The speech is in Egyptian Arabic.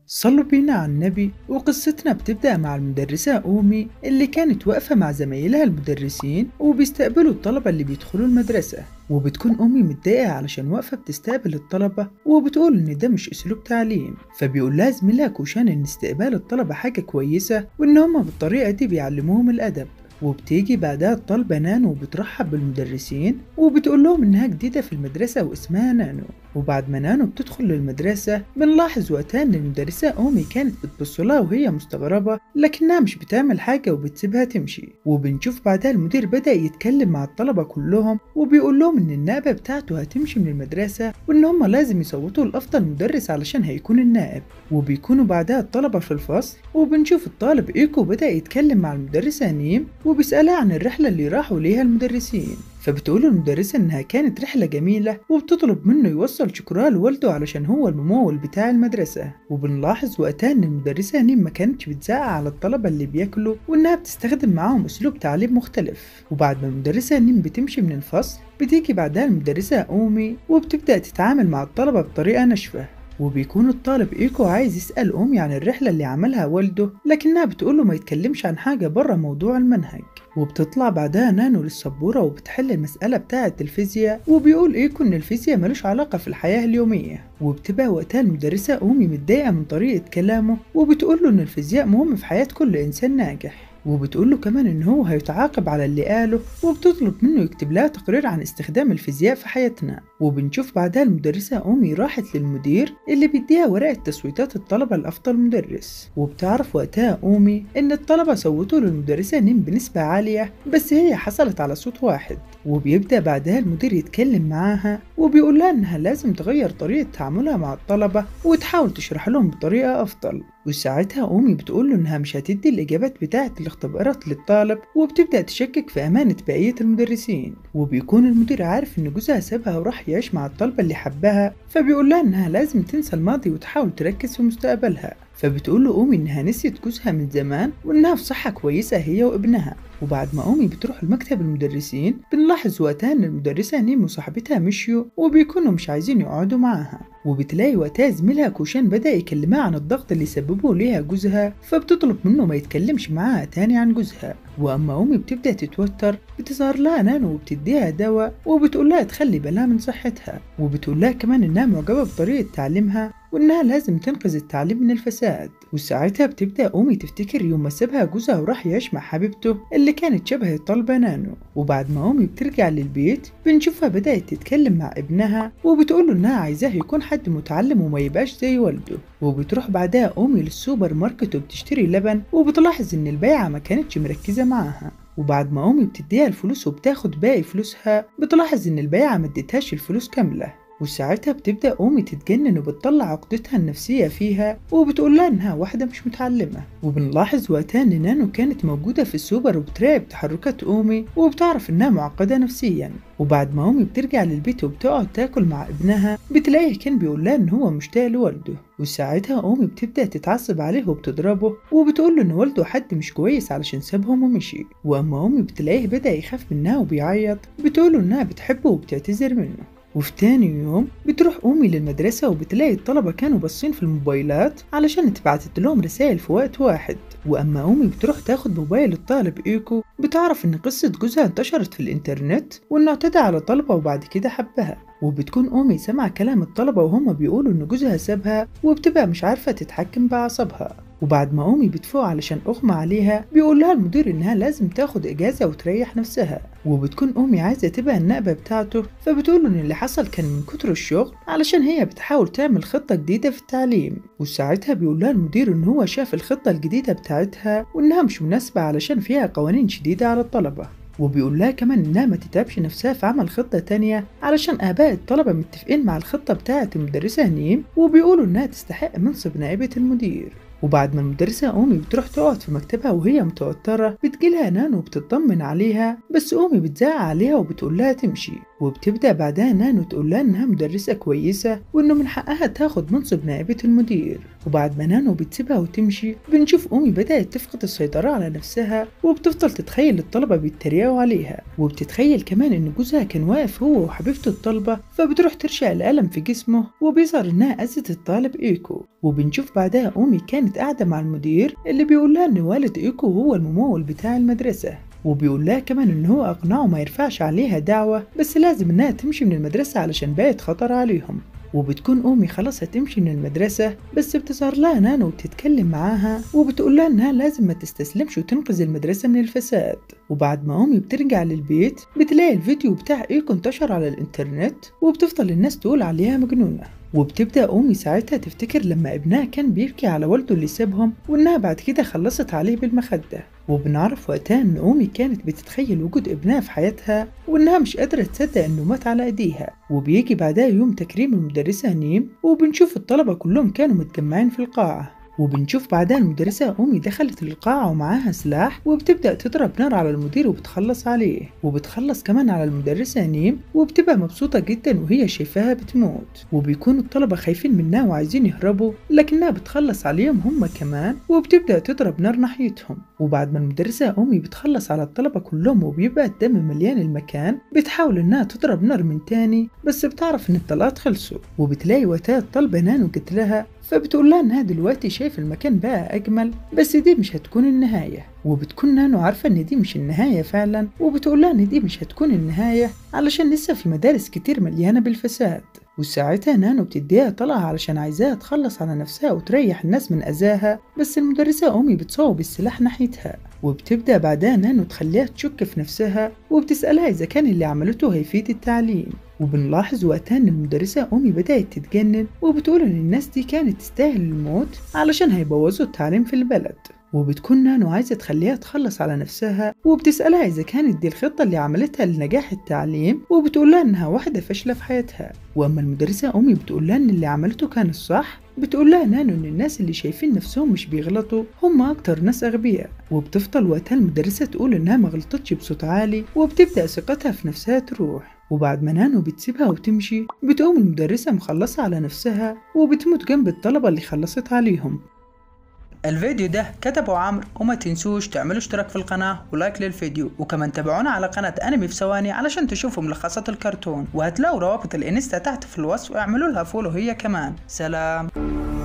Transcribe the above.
صلوا بينا على النبي وقصتنا بتبدأ مع المدرسة أومي اللي كانت واقفة مع زمايلها المدرسين وبيستقبلوا الطلبة اللي بيدخلوا المدرسة وبتكون أمي متضايقة علشان واقفة بتستقبل الطلبة وبتقول إن ده مش أسلوب تعليم فبيقول لها زميلها كوشان إن استقبال الطلبة حاجة كويسة وإن هما بالطريقة دي بيعلموهم الأدب وبتيجي بعدها الطالبة نانو وبترحب بالمدرسين وبتقول لهم إنها جديدة في المدرسة واسمها نانو وبعد ما نانو بتدخل للمدرسة بنلاحظ وقتها إن المدرسة أومي كانت بتبص لها وهي مستغربة لكنها مش بتعمل حاجة وبتسيبها تمشي وبنشوف بعدها المدير بدأ يتكلم مع الطلبة كلهم وبيقول لهم إن النائبة بتاعته هتمشي من المدرسة وإن هما لازم يصوتوا لأفضل مدرس علشان هيكون النائب وبيكونوا بعدها الطلبة في الفصل وبنشوف الطالب إيكو بدأ يتكلم مع المدرسة نيم وبيسألها عن الرحلة اللي راحوا ليها المدرسين فبتقول المدرسة إنها كانت رحلة جميلة وبتطلب منه يوصل شكرها لوالده علشان هو الممول بتاع المدرسة وبنلاحظ وقتها إن المدرسة نيم ما كانتش بتزعق على الطلبة اللي بياكلوا وإنها بتستخدم معاهم أسلوب تعليم مختلف وبعد ما المدرسة نيم بتمشي من الفصل بتيجي بعدها المدرسة أومي وبتبدأ تتعامل مع الطلبة بطريقة ناشفة وبيكون الطالب إيكو عايز يسأل أمي عن الرحلة اللي عملها والده لكنها بتقوله ما يتكلمش عن حاجة بره موضوع المنهج وبتطلع بعدها نانو للسبورة وبتحل المسألة بتاعة الفيزياء وبيقول إيكو إن الفيزياء ملوش علاقة في الحياة اليومية وبتبقى وقتها المدرسة أومي متضايقة من طريقة كلامه وبتقوله إن الفيزياء مهم في حياة كل إنسان ناجح وبتقول له كمان ان هو هيتعاقب على اللي قاله وبتطلب منه يكتب لها تقرير عن استخدام الفيزياء في حياتنا وبنشوف بعدها المدرسة أومي راحت للمدير اللي بيديها ورقة تصويتات الطلبة لأفضل مدرس وبتعرف وقتها أومي إن الطلبة صوتوا للمدرسة نيم بنسبة عالية بس هي حصلت على صوت واحد وبيبدأ بعدها المدير يتكلم معاها وبيقول لها إنها لازم تغير طريقة تعاملها مع الطلبة وتحاول تشرح لهم بطريقة أفضل وساعتها أمي بتقول له إنها مش هتدي الإجابات بتاعة الاختبارات للطالب وبتبدأ تشكك في أمانة بقية المدرسين وبيكون المدير عارف إن جوزها سابها وراح يعيش مع الطالبة اللي حبها فبيقول لها إنها لازم تنسى الماضي وتحاول تركز في مستقبلها فبتقول له أمي إنها نسيت جوزها من زمان وإنها في صحة كويسة هي وابنها وبعد ما أمي بتروح لمكتب المدرسين بنلاحظ وقتها إن المدرسة نيم وصاحبتها مشيوا وبيكونوا مش عايزين يقعدوا معاها وبتلاقي وقتها زميلها كوشان بدأ يكلمها عن الضغط اللي سببه ليها جوزها فبتطلب منه ما يتكلمش معاها تاني عن جوزها وأما أمي بتبدأ تتوتر بتظهر لها نانو وبتديها دواء وبتقول لها تخلي بالها من صحتها وبتقول لها كمان إنها معجبة بطريقة تعليمها وإنها لازم تنقذ التعليم من الفساد وساعتها بتبدأ أمي تفتكر يوم ما سابها جوزها وراح يعيش مع حبيبته اللي كانت شبه الطالبة نانو وبعد ما أمي بترجع للبيت بنشوفها بدأت تتكلم مع ابنها وبتقوله إنها عايزاه يكون حد متعلم وما يبقاش زي والده وبتروح بعدها أمي للسوبر ماركت وبتشتري لبن وبتلاحظ إن البايعة ما كانتش مركزة معاها وبعد ما أمي بتديها الفلوس وبتاخد باقي فلوسها بتلاحظ إن البايعة مدتهاش الفلوس كاملة وساعتها بتبدأ أمي تتجنن وبتطلع عقدتها النفسية فيها وبتقول لها إنها واحدة مش متعلمة وبنلاحظ وقتها إن نانو كانت موجودة في السوبر وبتراقب تحركات أمي وبتعرف إنها معقدة نفسيا وبعد ما أمي بترجع للبيت وبتقعد تاكل مع ابنها بتلاقيه كان بيقول لها إن هو مشتاق لوالده وساعتها أمي بتبدأ تتعصب عليه وبتضربه وبتقول له إن والده حد مش كويس علشان سابهم ومشي وأما أمي بتلاقيه بدأ يخاف منها وبيعيط بتقوله إنها بتحبه وبتعتذر منه وفي تاني يوم بتروح أمي للمدرسة وبتلاقي الطلبة كانوا باصين في الموبايلات علشان اتبعتت لهم رسائل في وقت واحد وأما أمي بتروح تاخد موبايل الطالب إيكو بتعرف إن قصة جوزها انتشرت في الإنترنت وإنه اعتدى على طلبة وبعد كده حبها وبتكون أمي سامعة كلام الطلبة وهما بيقولوا إن جوزها سابها وبتبقى مش عارفة تتحكم بأعصابها وبعد ما أمي بتفوق علشان أغمى عليها بيقول لها المدير إنها لازم تاخد إجازة وتريح نفسها وبتكون أمي عايزة تبقى النائبة بتاعته فبتقول إن اللي حصل كان من كتر الشغل علشان هي بتحاول تعمل خطة جديدة في التعليم وساعتها بيقول لها المدير إن هو شاف الخطة الجديدة بتاعتها وإنها مش مناسبة علشان فيها قوانين شديدة على الطلبة وبيقول لها كمان إنها ما تتعبش نفسها في عمل خطة تانية علشان آباء الطلبة متفقين مع الخطة بتاعة المدرسة نيم وبيقولوا إنها تستحق منصب نائبة المدير وبعد ما المدرسة أمي بتروح تقعد في مكتبها وهي متوترة بتجيلها نانو وبتطمن عليها بس أمي بتزعق عليها وبتقول لها تمشي وبتبدأ بعدها نانو تقول لها إنها مدرسة كويسة وإنه من حقها تاخد منصب نائبة المدير وبعد ما نانو بتسيبها وتمشي بنشوف أومي بدأت تفقد السيطرة على نفسها وبتفضل تتخيل الطلبة بيتريقوا عليها وبتتخيل كمان إن جوزها كان واقف هو وحبيبته الطلبة فبتروح ترشع القلم في جسمه وبيظهر إنها أذت الطالب إيكو وبنشوف بعدها أومي كانت قاعدة مع المدير اللي بيقول لها إن والد إيكو هو الممول بتاع المدرسة وبيقول لها كمان ان هو اقنعه ما يرفعش عليها دعوة بس لازم انها تمشي من المدرسة علشان بقت خطر عليهم وبتكون أمي خلاص هتمشي من المدرسة بس بتظهر لها نانو وتتكلم معاها وبتقول لها إنها لازم ما تستسلمش وتنقذ المدرسة من الفساد وبعد ما أمي بترجع للبيت بتلاقي الفيديو بتاع إيكو انتشر على الإنترنت وبتفضل الناس تقول عليها مجنونة وبتبدأ أمي ساعتها تفتكر لما ابنها كان بيبكي على والده اللي سابهم وإنها بعد كده خلصت عليه بالمخدة وبنعرف وقتها إن أمي كانت بتتخيل وجود ابنها في حياتها وإنها مش قادرة تصدق إنه مات على إيديها وبيجي بعدها يوم تكريم المدرسة نيم وبنشوف الطلبة كلهم كانوا متجمعين في القاعة وبنشوف بعدها المدرسة أمي دخلت القاعة ومعاها سلاح وبتبدأ تضرب نار على المدير وبتخلص عليه وبتخلص كمان على المدرسة نيم وبتبقى مبسوطة جدا وهي شايفاها بتموت وبيكون الطلبة خايفين منها وعايزين يهربوا لكنها بتخلص عليهم هم كمان وبتبدأ تضرب نار ناحيتهم وبعد ما المدرسة أمي بتخلص على الطلبة كلهم وبيبقى الدم مليان المكان بتحاول إنها تضرب نار من تاني بس بتعرف إن الطلقات خلصوا وبتلاقي وقتها الطلبة نانو جت لها فبتقول لها انها دلوقتي شايف المكان بقى اجمل بس دي مش هتكون النهاية وبتكون نانو عارفة ان دي مش النهاية فعلا وبتقول لها ان دي مش هتكون النهاية علشان لسه في مدارس كتير مليانة بالفساد وساعتها نانو بتديها طلقة علشان عايزاها تخلص على نفسها وتريح الناس من أذاها بس المدرسة أمي بتصوب السلاح ناحيتها وبتبدأ بعدها نانو تخليها تشك في نفسها وبتسألها إذا كان اللي عملته هيفيد التعليم وبنلاحظ وقتها إن المدرسة أمي بدأت تتجنن وبتقول إن الناس دي كانت تستاهل الموت علشان هيبوظوا التعليم في البلد وبتكون نانو عايزة تخليها تخلص على نفسها وبتسألها إذا كانت دي الخطة اللي عملتها لنجاح التعليم وبتقول لها إنها واحدة فاشلة في حياتها وأما المدرسة أمي بتقول لها إن اللي عملته كان الصح بتقول لها نانو إن الناس اللي شايفين نفسهم مش بيغلطوا هم أكتر ناس أغبياء وبتفضل وقتها المدرسة تقول إنها ما غلطتش بصوت عالي وبتبدأ ثقتها في نفسها تروح وبعد ما نانو بتسيبها وتمشي بتقوم المدرسة مخلصة على نفسها وبتموت جنب الطلبة اللي خلصت عليهم الفيديو ده كتبه عمرو وما تنسوش تعملوا اشتراك في القناة ولايك للفيديو وكمان تابعونا على قناة انمي في ثواني علشان تشوفوا ملخصات الكرتون وهتلاقوا روابط الانستا تحت في الوصف واعملوا لها فولو هي كمان سلام